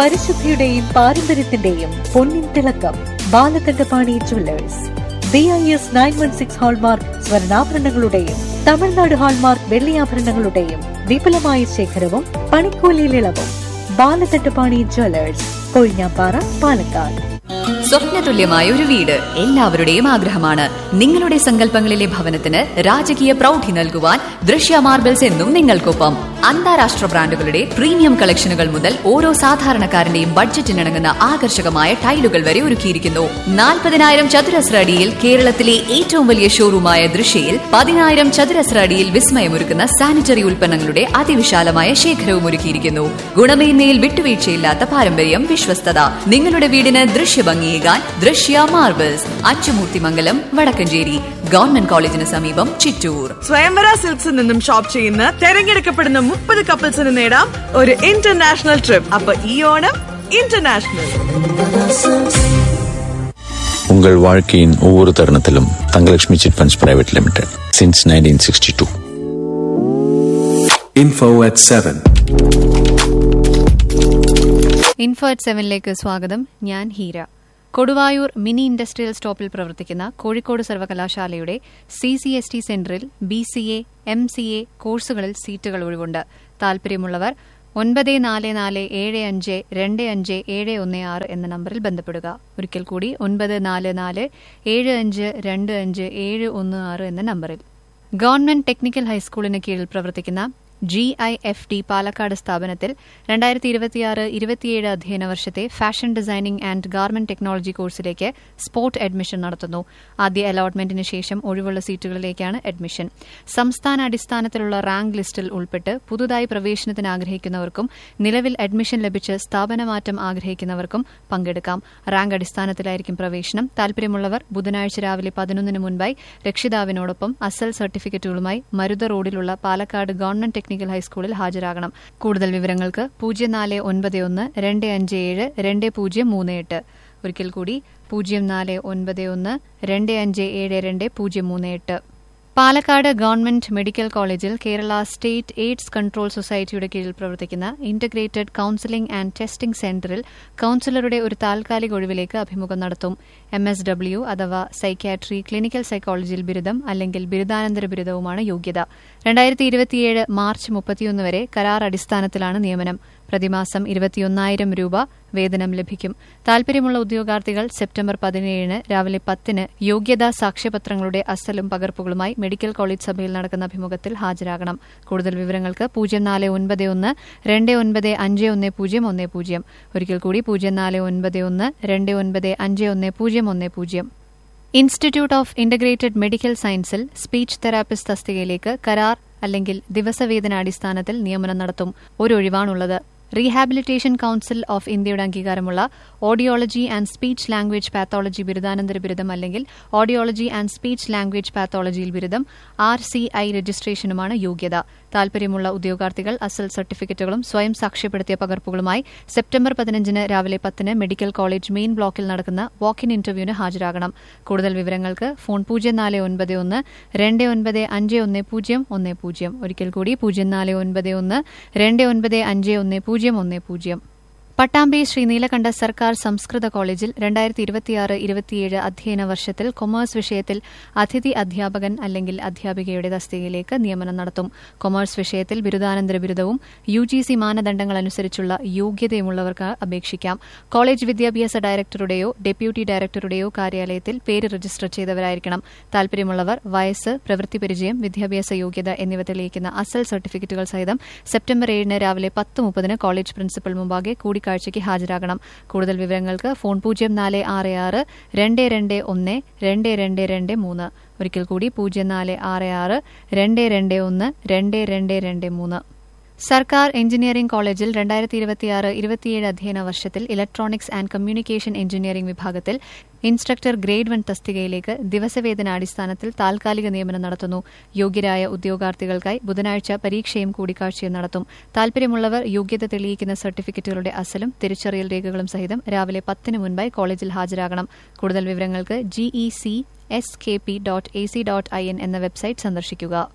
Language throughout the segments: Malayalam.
പരിശുദ്ധിയുടെയും പാരമ്പര്യത്തിന്റെയും പൊന്നിൻ തിളക്കം Balakandapani jewellers B I S nine one six hallmark സ്വർണ്ണാഭരണങ്ങളുടെയും തമിഴ്നാട് ഹാൾമാർക്ക് വെള്ളിയാഭരണങ്ങളുടെയും വിപുലമായ ശേഖരവും പണിക്കൂലിയിൽ ഇളവും ബാലകണ്ഠപാണി ജ്വല്ലേഴ്സ് കൊഴിഞ്ഞാപ്പാറ പാലക്കാട് സ്വപ്നതുല്യമായ ഒരു വീട് എല്ലാവരുടെയും ആഗ്രഹമാണ് നിങ്ങളുടെ സങ്കല്പങ്ങളിലെ ഭവനത്തിന് രാജകീയ പ്രൗഢി നൽകുവാൻ ദൃശ്യ മാർബിൾസ് എന്നും നിങ്ങൾക്കൊപ്പം അന്താരാഷ്ട്ര ബ്രാൻഡുകളുടെ പ്രീമിയം കളക്ഷനുകൾ മുതൽ ഓരോ സാധാരണക്കാരന്റെയും ബഡ്ജറ്റിനിണങ്ങുന്ന ആകർഷകമായ ടൈലുകൾ വരെ ഒരുക്കിയിരിക്കുന്നു നാൽപ്പതിനായിരം ചതുരശ്ര അടിയിൽ കേരളത്തിലെ ഏറ്റവും വലിയ ഷോറൂമായ ദൃശ്യയിൽ പതിനായിരം ചതുരശ്ര അടിയിൽ വിസ്മയമൊരുക്കുന്ന സാനിറ്ററി ഉൽപ്പന്നങ്ങളുടെ അതിവിശാലമായ ശേഖരവും ഒരുക്കിയിരിക്കുന്നു ഗുണമേന്മയിൽ വിട്ടുവീഴ്ചയില്ലാത്ത പാരമ്പര്യം വിശ്വസ്തത നിങ്ങളുടെ വീടിന് ദൃശ്യഭംഗിയേകാൻ ദൃശ്യ മാർബിൾസ് അച്ചുമൂർത്തിമംഗലം വടക്കഞ്ചേരി ഗവൺമെന്റ് കോളേജിന് സമീപം ചിറ്റൂർ സ്വയംവര സിൽക്സിൽ നിന്നും ഷോപ്പ് ചെയ്യുന്ന തെരഞ്ഞെടുക്കപ്പെടുന്ന മുപ്പത് കപ്പിൾസിന് നേടാം ഒരു ഇന്റർനാഷണൽ ട്രിപ്പ് അപ്പൊ ഈ ഓണം ഇന്റർനാഷണൽ உங்கள் வாழ்க்கையின் ஒவ்வொரு தருணத்திலும் Thangalakshmi chit funds private limited since nineteen sixty two Info at 7. Info at സെവനിലേക്ക് സ്വാഗതം ഞാൻ ഹീര കൊടുവായൂർ മിനി ഇൻഡസ്ട്രിയൽ സ്റ്റോപ്പിൽ പ്രവർത്തിക്കുന്ന കോഴിക്കോട് സർവകലാശാലയുടെ സി സി എസ് ടി സെന്ററിൽ B C A M C A കോഴ്സുകളിൽ സീറ്റുകൾ ഒഴിവുണ്ട് താൽപര്യമുള്ളവർ ഒൻപത് നാല് നാല് ഏഴ് അഞ്ച് രണ്ട് അഞ്ച് ഏഴ് ഒന്ന് ആറ് എന്ന നമ്പറിൽ ബന്ധപ്പെടുക ഒരിക്കൽ കൂടി ഒൻപത് നാല് നാല് ഏഴ് അഞ്ച് രണ്ട് അഞ്ച് ഏഴ് ഒന്ന് ആറ് എന്ന നമ്പറിൽ ഗവൺമെന്റ് ടെക്നിക്കൽ ഹൈസ്കൂളിന് കീഴിൽ പ്രവർത്തിക്കുന്ന G I F T Palakkad സ്ഥാപനത്തിൽ രണ്ടായിരത്തി ഇരുപത്തിയാറ് ഇരുപത്തിയേഴ് അധ്യയന വർഷത്തെ fashion designing and garment technology കോഴ്സിലേക്ക് സ്പോട്ട് അഡ്മിഷൻ നടത്തുന്നു ആദ്യ അലോട്ട്മെന്റിന് ശേഷം ഒഴിവുള്ള സീറ്റുകളിലേക്കാണ് അഡ്മിഷൻ സംസ്ഥാന അടിസ്ഥാനത്തിലുള്ള റാങ്ക് ലിസ്റ്റിൽ ഉൾപ്പെട്ട് പുതുതായി പ്രവേശനത്തിന് ആഗ്രഹിക്കുന്നവർക്കും നിലവിൽ അഡ്മിഷൻ ലഭിച്ച് സ്ഥാപനമാറ്റം ആഗ്രഹിക്കുന്നവർക്കും പങ്കെടുക്കാം റാങ്ക് അടിസ്ഥാനത്തിലായിരിക്കും പ്രവേശനം താൽപര്യമുള്ളവർ ബുധനാഴ്ച രാവിലെ പതിനൊന്നിന് മുൻപായി രക്ഷിതാവിനോടൊപ്പം അസൽ സർട്ടിഫിക്കറ്റുകളുമായി മരുത റോഡിലുള്ള പാലക്കാട് ഗവൺമെന്റ് ടെക്നിക്കൽ ഹൈസ്കൂളിൽ ഹാജരാകണം കൂടുതൽ വിവരങ്ങൾക്ക് പൂജ്യം നാല് ഒൻപത് ഒന്ന് രണ്ട് അഞ്ച് ഏഴ് രണ്ട് പൂജ്യം മൂന്ന് എട്ട് ഒരിക്കൽ കൂടി പൂജ്യം നാല് ഒൻപത് ഒന്ന് രണ്ട് അഞ്ച് ഏഴ് രണ്ട് പൂജ്യം മൂന്ന് എട്ട് പാലക്കാട് ഗവൺമെന്റ് മെഡിക്കൽ കോളേജിൽ കേരള സ്റ്റേറ്റ് എയ്ഡ്സ് കൺട്രോൾ സൊസൈറ്റിയുടെ കീഴിൽ പ്രവർത്തിക്കുന്ന ഇന്റഗ്രേറ്റഡ് കൌൺസിലിംഗ് ആൻഡ് ടെസ്റ്റിംഗ് സെന്ററിൽ കൌൺസിലറുടെ ഒരു താൽക്കാലിക ഒഴിവിലേക്ക് അഭിമുഖം നടത്തും എം എസ് ഡബ്ല്യു അഥവാ സൈക്യാട്രി ക്ലിനിക്കൽ സൈക്കോളജിയിൽ ബിരുദം അല്ലെങ്കിൽ ബിരുദാനന്തര ബിരുദവുമാണ് യോഗ്യത രണ്ടായിരത്തി ഇരുപത്തിയേഴ് മാർച്ച് മുപ്പത്തിയൊന്ന് വരെ കരാർ അടിസ്ഥാനത്തിലാണ് നിയമനം പ്രതിമാസം ഇരുപത്തിയൊന്നായിരം രൂപ വേതനം ലഭിക്കും താൽപര്യമുള്ള ഉദ്യോഗാർത്ഥികൾ സെപ്റ്റംബർ പതിനേഴിന് രാവിലെ പത്തിന് യോഗ്യതാ സാക്ഷ്യപത്രങ്ങളുടെ അസലും പകർപ്പുകളുമായി മെഡിക്കൽ കോളേജ് സഭയിൽ നടക്കുന്ന അഭിമുഖത്തിൽ ഹാജരാകണം കൂടുതൽ വിവരങ്ങൾക്ക് പൂജ്യം നാല് ഒൻപത് ഒന്ന് രണ്ട് ഒൻപത് അഞ്ച് ഒന്ന് പൂജ്യം ഒന്ന് പൂജ്യം ഒരിക്കൽ കൂടി പൂജ്യം നാല് ഒൻപത് ഒന്ന് രണ്ട് ഒൻപത് അഞ്ച് ഒന്ന് പൂജ്യം ഒന്ന് പൂജ്യം ഇൻസ്റ്റിറ്റ്യൂട്ട് ഓഫ് ഇന്റഗ്രേറ്റഡ് മെഡിക്കൽ സയൻസിൽ സ്പീച്ച് തെറാപ്പിസ്റ്റ് തസ്തികയിലേക്ക് കരാർ അല്ലെങ്കിൽ ദിവസവേതന അടിസ്ഥാനത്തിൽ നിയമനം നടത്തും ഒരു ഒഴിവാണുള്ളത് റീഹാബിലിറ്റേഷൻ കൌൺസിൽ ഓഫ് ഇന്ത്യയുടെ അംഗീകാരമുള്ള audiology and speech language pathology ബിരുദാനന്തര ബിരുദം അല്ലെങ്കിൽ ഓഡിയോളജി ആൻഡ് സ്പീച്ച് ലാംഗ്വേജ് പാത്തോളജിയിൽ ബിരുദം ആർ സി ഐ രജിസ്ട്രേഷനുമാണ് യോഗ്യത താൽപര്യമുള്ള ഉദ്യോഗാർത്ഥികൾ അസൽ സർട്ടിഫിക്കറ്റുകളും സ്വയം സാക്ഷ്യപ്പെടുത്തിയ പകർപ്പുകളുമായി സെപ്റ്റംബർ പതിനഞ്ചിന് രാവിലെ പത്തിന് മെഡിക്കൽ കോളേജ് മെയിൻ ബ്ലോക്കിൽ നടക്കുന്ന വാക്ക് ഇൻ ഇന്റർവ്യൂവിന് ഹാജരാകണം കൂടുതൽ വിവരങ്ങൾക്ക് ഫോൺ പൂജ്യം നാല് ഒൻപത് ഒന്ന് രണ്ട് ഒൻപത് അഞ്ച് ഒന്ന് പൂജ്യം ഒന്ന് പൂജ്യം ഒരിക്കൽ കൂടി പൂജ്യം നാല് ഒൻപത് ഒന്ന് രണ്ട് ഒൻപത് അഞ്ച് ഒന്ന് പൂജ്യം ഒന്ന് പൂജ്യം പട്ടാമ്പി ശ്രീ നീലകണ്ഠ സർക്കാർ സംസ്കൃത കോളേജിൽ രണ്ടായിരത്തി ഇരുപത്തിയാറ് ഇരുപത്തിയേഴ് അധ്യയന വർഷത്തിൽ കൊമേഴ്സ് വിഷയത്തിൽ അതിഥി അധ്യാപകൻ അല്ലെങ്കിൽ അധ്യാപികയുടെ തസ്തികയിലേക്ക് നിയമനം നടത്തും കൊമേഴ്സ് വിഷയത്തിൽ ബിരുദാനന്തര ബിരുദവും യു ജി സി മാനദണ്ഡങ്ങൾ അനുസരിച്ചുള്ള യോഗ്യതയുമുള്ളവർക്ക് അപേക്ഷിക്കാം കോളേജ് വിദ്യാഭ്യാസ ഡയറക്ടറുടെയോ ഡെപ്യൂട്ടി ഡയറക്ടറുടെയോ കാര്യാലയത്തിൽ പേര് രജിസ്റ്റർ ചെയ്തവരായിരിക്കണം താൽപര്യമുള്ളവർ വയസ്സ് പ്രവൃത്തി പരിചയം വിദ്യാഭ്യാസ യോഗ്യത എന്നിവ തെളിയിക്കുന്ന അസൽ സർട്ടിഫിക്കറ്റുകൾ സഹിതം സെപ്റ്റംബർ ഏഴിന് രാവിലെ പത്ത് മുപ്പതിന് കോളേജ് പ്രിൻസിപ്പൽ മുമ്പാകെ കൂടിക്കാഴ്ചയ്ക്ക് ഹാജരാകണം കൂടുതൽ വിവരങ്ങൾക്ക് ഫോൺ പൂജ്യം നാല് ആറ് ആറ് രണ്ട് രണ്ട് ഒന്ന് രണ്ട് രണ്ട് രണ്ട് മൂന്ന് ഒരിക്കൽ കൂടി പൂജ്യം നാല് ആറ് ആറ് രണ്ട് രണ്ട് ഒന്ന് രണ്ട് രണ്ട് രണ്ട് മൂന്ന് സർക്കാർ എഞ്ചിനീയറിംഗ് കോളേജിൽ രണ്ടായിരത്തി ഇരുപത്തിയാറ് ഇരുപത്തിയേഴ് അധ്യയന വർഷത്തിൽ ഇലക്ട്രോണിക്സ് ആൻഡ് കമ്മ്യൂണിക്കേഷൻ എഞ്ചിനീയറിംഗ് വിഭാഗത്തിൽ ഇൻസ്ട്രക്ടർ ഗ്രേഡ് വൺ തസ്തികയിലേക്ക് ദിവസവേതന അടിസ്ഥാനത്തിൽ താൽക്കാലിക നിയമനം നടത്തുന്നു യോഗ്യരായ ഉദ്യോഗാർത്ഥികൾക്കായി ബുധനാഴ്ച പരീക്ഷയും കൂടിക്കാഴ്ചയും നടത്തും താൽപര്യമുള്ളവർ യോഗ്യത തെളിയിക്കുന്ന സർട്ടിഫിക്കറ്റുകളുടെ അസലും തിരിച്ചറിയൽ രേഖകളും സഹിതം രാവിലെ പത്തിന് മുൻപായി കോളേജിൽ ഹാജരാകണം കൂടുതൽ വിവരങ്ങൾക്ക് GE C S K P dot A C dot I N എന്ന വെബ്സൈറ്റ് സന്ദർശിക്കുക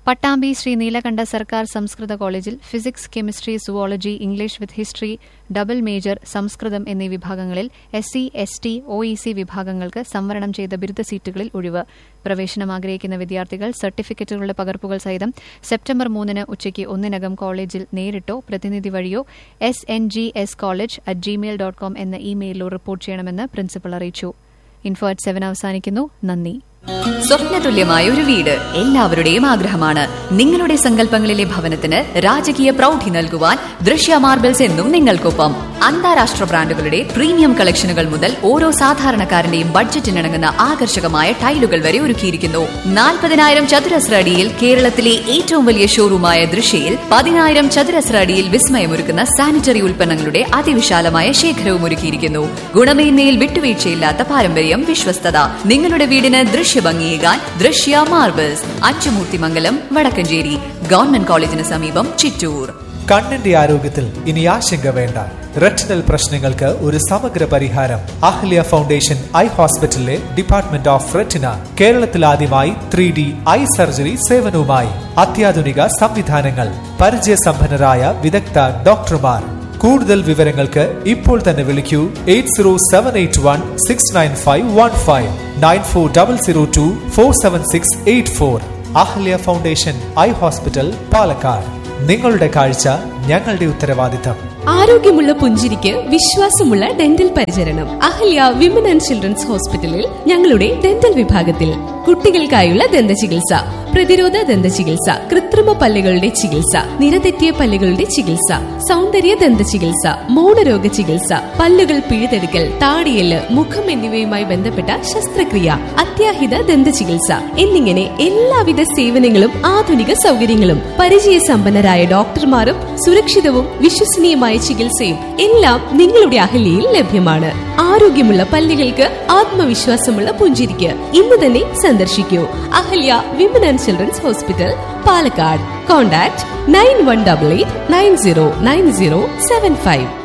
പട്ടാമ്പി ശ്രീ നീലകണ്ഠ സർക്കാർ സംസ്കൃത കോളേജിൽ physics chemistry zoology English with history double major Sanskrit എന്നീ വിഭാഗങ്ങളിൽ S C S T O E C വിഭാഗങ്ങൾക്ക് സംവരണം ചെയ്ത ബിരുദ സീറ്റുകളിൽ ഒഴിവ് പ്രവേശനം ആഗ്രഹിക്കുന്ന വിദ്യാർത്ഥികൾ സർട്ടിഫിക്കറ്റുകളുടെ പകർപ്പുകൾ സഹിതം സെപ്റ്റംബർ മൂന്നിന് ഉച്ചയ്ക്ക് ഒന്നിനകം കോളേജിൽ നേരിട്ടോ പ്രതിനിധി വഴിയോ S N G S college at gmail dot com എന്ന ഇമെയിലിലോ റിപ്പോർട്ട് ചെയ്യണമെന്ന് പ്രിൻസിപ്പൽ അറിയിച്ചു ഇൻഫോ അറ്റ് സെവൻ അവസാനിക്കുന്നു നന്ദി സ്വപ്നതുല്യമായ ഒരു വീട് എല്ലാവരുടെയും ആഗ്രഹമാണ് നിങ്ങളുടെ സങ്കല്പങ്ങളിലെ ഭവനത്തിന് രാജകീയ പ്രൗഢി നൽകുവാൻ ദൃശ്യ മാർബിൾസ് എന്നും നിങ്ങൾക്കൊപ്പം അന്താരാഷ്ട്ര ബ്രാൻഡുകളുടെ പ്രീമിയം കളക്ഷനുകൾ മുതൽ ഓരോ സാധാരണക്കാരന്റെയും ബഡ്ജറ്റിനിണങ്ങുന്ന ആകർഷകമായ ടൈലുകൾ വരെ ഒരുക്കിയിരിക്കുന്നു നാൽപ്പതിനായിരം ചതുരശ്ര അടിയിൽ കേരളത്തിലെ ഏറ്റവും വലിയ ഷോറൂമായ ദൃശ്യയിൽ പതിനായിരം ചതുരശ്ര അടിയിൽ വിസ്മയമൊരുക്കുന്ന സാനിറ്ററി ഉൽപ്പന്നങ്ങളുടെ അതിവിശാലമായ ശേഖരവും ഒരുക്കിയിരിക്കുന്നു ഗുണമേന്മയിൽ വിട്ടുവീഴ്ചയില്ലാത്ത പാരമ്പര്യം വിശ്വസ്തത നിങ്ങളുടെ വീടിന് ദൃശ്യഭംഗിയേകാൻ ദൃശ്യ മാർബിൾസ് അച്ചുമൂർത്തിമംഗലം വടക്കഞ്ചേരി ഗവൺമെന്റ് കോളേജിന് സമീപം ചിറ്റൂർ കണ്ണിന്റെ ആരോഗ്യത്തിൽ ഇനി ആശങ്ക വേണ്ട റെറ്റിനൽ പ്രശ്നങ്ങൾക്ക് ഒരു സമഗ്ര പരിഹാരം അഹ്ല്യ ഫൗണ്ടേഷൻ ഐ ഹോസ്പിറ്റലിലെ ഡിപ്പാർട്ട്മെന്റ് ഓഫ് റെറ്റിന കേരളത്തിൽ ആദ്യമായി ത്രീ ഡി ഐ സർജറി സേവനവുമായി അത്യാധുനിക സംവിധാനങ്ങൾ പരിചയസമ്പന്നരായ വിദഗ്ധ ഡോക്ടർമാർ കൂടുതൽ വിവരങ്ങൾക്ക് ഇപ്പോൾ തന്നെ വിളിക്കൂ eight zero seven eight one six nine five one five nine four double zero two four seven six eight four Ahalya foundation eye hospital Palakkad നിങ്ങളുടെ കാഴ്ച ഞങ്ങളുടെ ഉത്തരവാദിത്തം ആരോഗ്യമുള്ള പുഞ്ചിരിക്ക് വിശ്വാസമുള്ള ഡെന്റൽ പരിചരണം അഹല്യ വിമൻ ആൻഡ് ചിൽഡ്രൻസ് ഹോസ്പിറ്റലിൽ ഞങ്ങളുടെ ഡെന്റൽ വിഭാഗത്തിൽ കുട്ടികൾക്കായുള്ള ദന്ത ചികിത്സ പ്രതിരോധ ദന്ത ചികിത്സ കൃത്രിമ പല്ലുകളുടെ ചികിത്സ നിരതെറ്റിയ പല്ലുകളുടെ ചികിത്സ സൗന്ദര്യ ദന്ത ചികിത്സ മൗനരോഗ ചികിത്സ പല്ലുകൾ പിഴുതെടുക്കൽ താടിയല് മുഖം എന്നിവയുമായി ബന്ധപ്പെട്ട ശസ്ത്രക്രിയ അത്യാഹിത ദന്ത ചികിത്സ എന്നിങ്ങനെ എല്ലാവിധ സേവനങ്ങളും ആധുനിക സൗകര്യങ്ങളും പരിചയസമ്പന്നരായ ഡോക്ടർമാരും സുരക്ഷിതവും വിശ്വസനീയമായ ചികിത്സയും എല്ലാം നിങ്ങളുടെ അഹല്യയിൽ ലഭ്യമാണ് ആരോഗ്യമുള്ള പല്ലുകൾക്ക് ആത്മവിശ്വാസമുള്ള പുഞ്ചിരിക്ക് ഇന്ന് തന്നെ സന്ദർശിക്കൂ Ahalya women and children's hospital Palakkad contact nine one double eight nine zero nine zero seven five